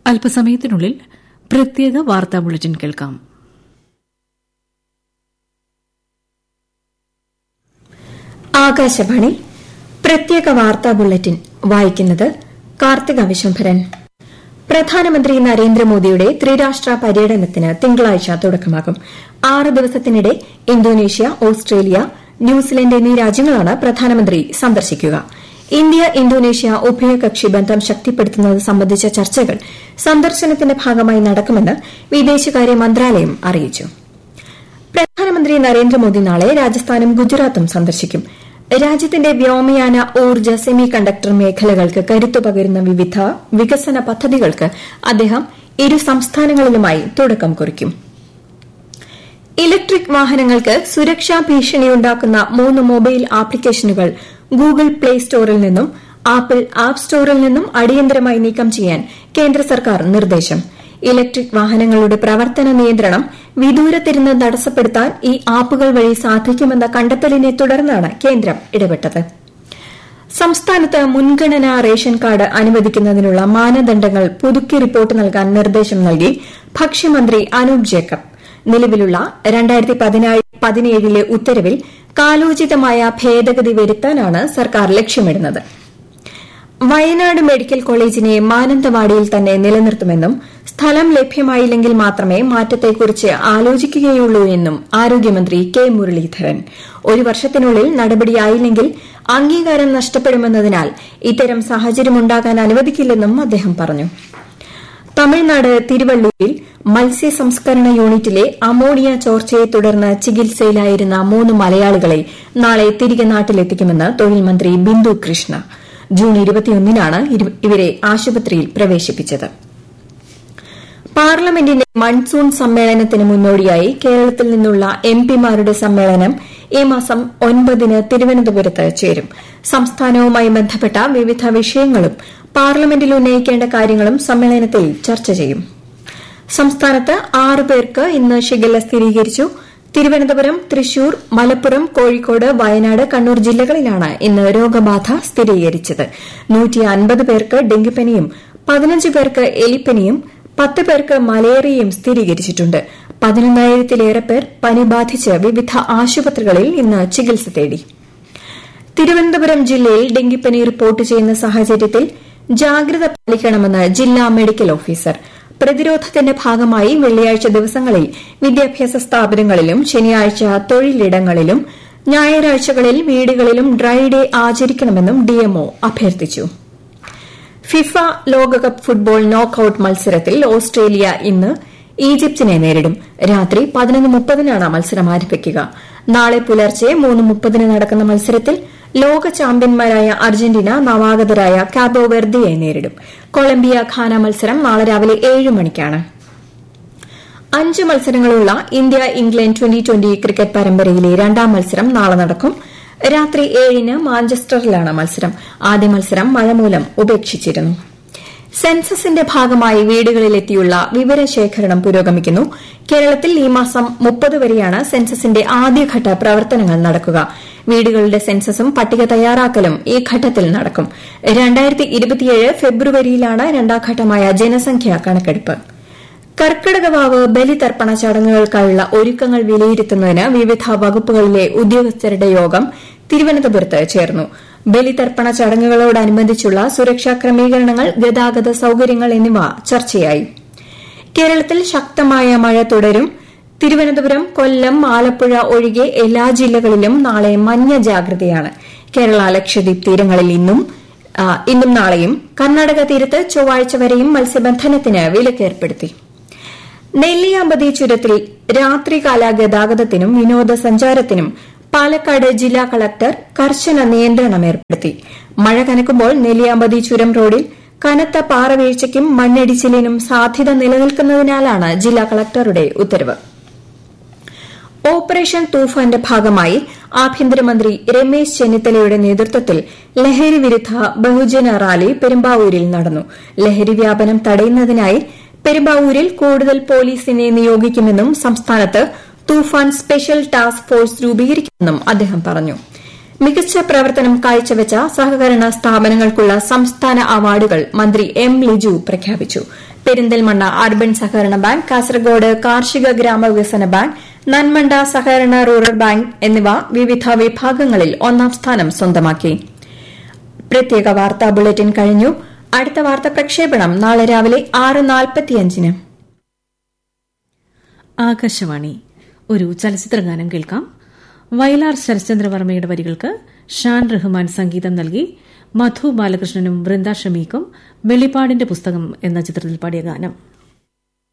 അല്പസമയത്തിനുള്ളിൽ പ്രത്യേക വാർത്താ ബുള്ളറ്റിൻ കേൾക്കാം ആകാശവാണി പ്രത്യേക വാർത്താ ബുള്ളറ്റിൻ വായിക്കുന്നത് കാർത്തിക വിശംഭരൻ പ്രധാനമന്ത്രി നരേന്ദ്രമോദിയുടെ ത്രിരാഷ്ട്ര പര്യടനത്തിന് തിങ്കളാഴ്ച തുടക്കമാകും ആറ് ദിവസത്തിനിടെ ഇന്തോനേഷ്യ ഓസ്ട്രേലിയ ന്യൂസിലൻഡ് എന്നീ രാജ്യങ്ങളാണ് പ്രധാനമന്ത്രി സന്ദർശിക്കുക ഇന്ത്യ ഇന്തോനേഷ്യ ഉഭയകക്ഷി ബന്ധം ശക്തിപ്പെടുത്തുന്നത് സംബന്ധിച്ച ചർച്ചകൾ സന്ദർശനത്തിന്റെ ഭാഗമായി നടക്കുമെന്ന് വിദേശകാര്യ മന്ത്രാലയം അറിയിച്ചു പ്രധാനമന്ത്രി നരേന്ദ്രമോദി നാളെ രാജസ്ഥാനും ഗുജറാത്തും സന്ദർശിക്കും രാജ്യത്തിന്റെ വ്യോമയാന ഊർജ്ജ സെമി കണ്ടക്ടർ മേഖലകൾക്ക് കരുത്തു പകരുന്ന വിവിധ വികസന പദ്ധതികൾക്ക് അദ്ദേഹം ഇരു സംസ്ഥാനങ്ങളിലുമായി തുടക്കം കുറിക്കും ഇലക്ട്രിക് വാഹനങ്ങൾക്ക് സുരക്ഷാ ഭീഷണിയുണ്ടാക്കുന്ന മൂന്ന് മൊബൈൽ ആപ്ലിക്കേഷനുകൾ ഗൂഗിൾ പ്ലേ സ്റ്റോറിൽ നിന്നും ആപ്പിൾ ആപ്പ് സ്റ്റോറിൽ നിന്നും അടിയന്തരമായി നീക്കം ചെയ്യാൻ കേന്ദ്ര സർക്കാർ നിർദ്ദേശം ഇലക്ട്രിക് വാഹനങ്ങളുടെ പ്രവർത്തന നിയന്ത്രണം വിദൂരത്തിരുന്ന് തടസ്സപ്പെടുത്താൻ ഈ ആപ്പുകൾ വഴി സാധിക്കുമെന്ന കണ്ടെത്തലിനെ തുടർന്നാണ് കേന്ദ്രം ഇടപെട്ടത് സംസ്ഥാനത്ത് മുൻഗണനാ റേഷൻ കാർഡ് അനുവദിക്കുന്നതിനുള്ള മാനദണ്ഡങ്ങൾ പുതുക്കി റിപ്പോർട്ട് നൽകാൻ നിർദ്ദേശം നൽകി ഭക്ഷ്യമന്ത്രി അനൂപ് ജേക്കബ് നിലവിലുള്ള പതിനേഴിലെ ഉത്തരവിൽ കാലോചിതമായ ഭേദഗതി വരുത്താനാണ് സർക്കാർ ലക്ഷ്യമിടുന്നത് വയനാട് മെഡിക്കൽ കോളേജിനെ മാനന്തവാടിയിൽ തന്നെ നിലനിർത്തുമെന്നും സ്ഥലം ലഭ്യമായില്ലെങ്കിൽ മാത്രമേ മാറ്റത്തെക്കുറിച്ച് ആലോചിക്കുകയുള്ളൂ എന്നും ആരോഗ്യമന്ത്രി കെ മുരളീധരൻ ഒരു വർഷത്തിനുള്ളിൽ നടപടിയായില്ലെങ്കിൽ അംഗീകാരം നഷ്ടപ്പെടുമെന്നതിനാൽ ഇത്തരം സാഹചര്യമുണ്ടാകാൻ അനുവദിക്കില്ലെന്നും അദ്ദേഹം പറഞ്ഞു തമിഴ്നാട് തിരുവള്ളൂരിൽ മത്സ്യ സംസ്കരണ യൂണിറ്റിലെ അമോണിയ ചോർച്ചയെ തുടർന്ന് ചികിത്സയിലായിരുന്ന മൂന്ന് മലയാളികളെ നാളെ തിരികെ നാട്ടിലെത്തിക്കുമെന്ന് തൊഴിൽ മന്ത്രി ബിന്ദു കൃഷ്ണ ജൂൺ ഇരുപത്തിയൊന്നിനാണ് ഇവരെ ആശുപത്രിയിൽ പ്രവേശിപ്പിച്ചത് പാർലമെന്റിന്റെ മൺസൂൺ സമ്മേളനത്തിന് മുന്നോടിയായി കേരളത്തിൽ നിന്നുള്ള എംപിമാരുടെ സമ്മേളനം ഈ മാസം ഒൻപതിന് തിരുവനന്തപുരത്ത് ചേരും സംസ്ഥാനവുമായി ബന്ധപ്പെട്ട വിവിധ വിഷയങ്ങളും പാർലമെന്റിൽ ഉന്നയിക്കേണ്ട കാര്യങ്ങളും സമ്മേളനത്തിൽ ചർച്ച ചെയ്യും സംസ്ഥാനത്ത് ആറ് പേർക്ക് ഇന്ന് ഷിഗല്ല സ്ഥിരീകരിച്ചു തിരുവനന്തപുരം തൃശൂർ മലപ്പുറം കോഴിക്കോട് വയനാട് കണ്ണൂർ ജില്ലകളിലാണ് ഇന്ന് രോഗബാധ സ്ഥിരീകരിച്ചത് പേർക്ക് ഡെങ്കിപ്പനിയും പതിനഞ്ച് പേർക്ക് എലിപ്പനിയും പത്ത് പേർക്ക് മലേറിയയും സ്ഥിരീകരിച്ചിട്ടുണ്ട് പതിനൊന്നായിരത്തിലേറെ പേർ പനി ബാധിച്ച് വിവിധ ആശുപത്രികളിൽ ഇന്ന് ചികിത്സ തേടി തിരുവനന്തപുരം ജില്ലയിൽ ഡെങ്കിപ്പനി റിപ്പോർട്ട് ചെയ്യുന്ന സാഹചര്യത്തിൽ ജാഗ്രത പാലിക്കണമെന്ന് ജില്ലാ മെഡിക്കൽ ഓഫീസർ പ്രതിരോധത്തിന്റെ ഭാഗമായി വെള്ളിയാഴ്ച ദിവസങ്ങളിൽ വിദ്യാഭ്യാസ സ്ഥാപനങ്ങളിലും ശനിയാഴ്ച തൊഴിലിടങ്ങളിലും ഞായറാഴ്ചകളിൽ വീടുകളിലും ഡ്രൈ ഡേ ആചരിക്കണമെന്നും ഡിഎംഒ അഭ്യർത്ഥിച്ചു ഫിഫ ലോകകപ്പ് ഫുട്ബോൾ നോക്കൌട്ട് മത്സരത്തിൽ ഓസ്ട്രേലിയ ഇന്ന് ഈജിപ്തിനെ നേരിടും രാത്രി പതിനൊന്ന് മുപ്പതിനാണ് മത്സരം ആരംഭിക്കുക നാളെ പുലർച്ചെ മൂന്ന് മുപ്പതിന് നടക്കുന്ന മത്സരത്തിൽ ലോക ചാമ്പ്യന്മാരായ അർജന്റീന നവാഗതരായ കാബോ വെർദിയെ നേരിടും കൊളംബിയ ഖാന മത്സരം നാളെ രാവിലെ ഏഴ് മണിക്കാണ് അഞ്ച് മത്സരങ്ങളുള്ള India England twenty twenty cricket പരമ്പരയിലെ രണ്ടാം മത്സരം നാളെ നടക്കും രാത്രി ഏഴിന് മാഞ്ചസ്റ്ററിലാണ് മത്സരം ആദ്യ മത്സരം മഴ മൂലം ഉപേക്ഷിച്ചിരുന്നു സെൻസസിന്റെ ഭാഗമായി വീടുകളിലെത്തിയുള്ള വിവരശേഖരണം പുരോഗമിക്കുന്നു കേരളത്തിൽ ഈ മാസം മുപ്പത് വരെയാണ് സെൻസസിന്റെ ആദ്യഘട്ട പ്രവർത്തനങ്ങൾ നടക്കുക വീടുകളുടെ സെൻസസും പട്ടിക തയ്യാറാക്കലും ഈ ഘട്ടത്തിൽ നടക്കും ഫെബ്രുവരിയിലാണ് രണ്ടാം ഘട്ടമായ ജനസംഖ്യാ കണക്കെടുപ്പ് കർക്കിടകവാവ് ബലിതർപ്പണ ചടങ്ങുകൾക്കായുള്ള ഒരുക്കങ്ങൾ വിലയിരുത്തുന്നതിന് വിവിധ വകുപ്പുകളിലെ ഉദ്യോഗസ്ഥരുടെ യോഗം തിരുവനന്തപുരത്ത് ചേർന്നു ബലിതർപ്പണ ചടങ്ങുകളോടനുബന്ധിച്ചുള്ള സുരക്ഷാ ക്രമീകരണങ്ങൾ ഗതാഗത സൌകര്യങ്ങൾ എന്നിവ ചർച്ചയായി കേരളത്തിൽ ശക്തമായ മഴ തുടരും തിരുവനന്തപുരം കൊല്ലം ആലപ്പുഴ ഒഴികെ എല്ലാ ജില്ലകളിലും നാളെ മഞ്ഞ ജാഗ്രതയാണ് കേരള ലക്ഷദ്വീപ് തീരങ്ങളിൽ ഇന്നും ഇന്നും നാളെയും കർണാടക തീരത്ത് ചൊവ്വാഴ്ച വരെയും മത്സ്യബന്ധനത്തിന് വിലക്കേർപ്പെടുത്തി നെല്ലിയാമ്പതി ചുരത്തിൽ രാത്രികാല ഗതാഗതത്തിനും വിനോദസഞ്ചാരത്തിനും പാലക്കാട് ജില്ലാ കളക്ടർ കർശന നിയന്ത്രണം ഏർപ്പെടുത്തി മഴ കനക്കുമ്പോൾ നെല്ലിയാമ്പതി ചുരം റോഡിൽ കനത്ത പാറവീഴ്ചയ്ക്കും മണ്ണിടിച്ചിലിനും സാധ്യത നിലനിൽക്കുന്നതിനാലാണ് ജില്ലാ കളക്ടറുടെ ഉത്തരവ് ഓപ്പറേഷൻ തൂഫാന്റെ ഭാഗമായി ആഭ്യന്തരമന്ത്രി രമേശ് ചെന്നിത്തലയുടെ നേതൃത്വത്തിൽ ലഹരി വിരുദ്ധ ബഹുജന റാലി പെരുമ്പാവൂരിൽ നടന്നു ലഹരി വ്യാപനം തടയുന്നതിനായി പെരുമ്പാവൂരിൽ കൂടുതൽ പോലീസിനെ നിയോഗിക്കുമെന്നും സംസ്ഥാനത്ത് തൂഫാൻ സ്പെഷ്യൽ ടാസ്ക് ഫോഴ്സ് രൂപീകരിക്കുമെന്നും അദ്ദേഹം പറഞ്ഞു മികച്ച പ്രവർത്തനം കാഴ്ചവെച്ച സഹകരണ സ്ഥാപനങ്ങൾക്കുള്ള സംസ്ഥാന അവാർഡുകൾ മന്ത്രി എം ലിജു പ്രഖ്യാപിച്ചു പെരിന്തൽമണ്ണ അർബൻ സഹകരണ ബാങ്ക് കാസർഗോഡ് കാർഷിക ഗ്രാമവികസന ബാങ്ക് നന്മണ്ട സഹകരണ റൂറൽ ബാങ്ക് എന്നിവ വിവിധ വിഭാഗങ്ങളിൽ ഒന്നാം സ്ഥാനം സ്വന്തമാക്കി പ്രത്യേക വാർത്താ ബുള്ളറ്റിൻ കഴിഞ്ഞു അടുത്ത വാർത്താ പ്രക്ഷേപണം നാളെ രാവിലെ ആറ് നാൽപ്പത്തിയഞ്ചിന് ആകാശവാണി ഒരു ചലച്ചിത്രഗാനം കേൾക്കാം വയലാർ ശരത്ചന്ദ്രവർമ്മയുടെ വരികൾക്ക് ഷാൻ റഹ്മാൻ സംഗീതം നൽകി മധു ബാലകൃഷ്ണനും വൃന്ദ ഷമീക്കും വെളിപ്പാടിന്റെ പുസ്തകം എന്ന ചിത്രത്തിൽ പാടിയ ഗാനം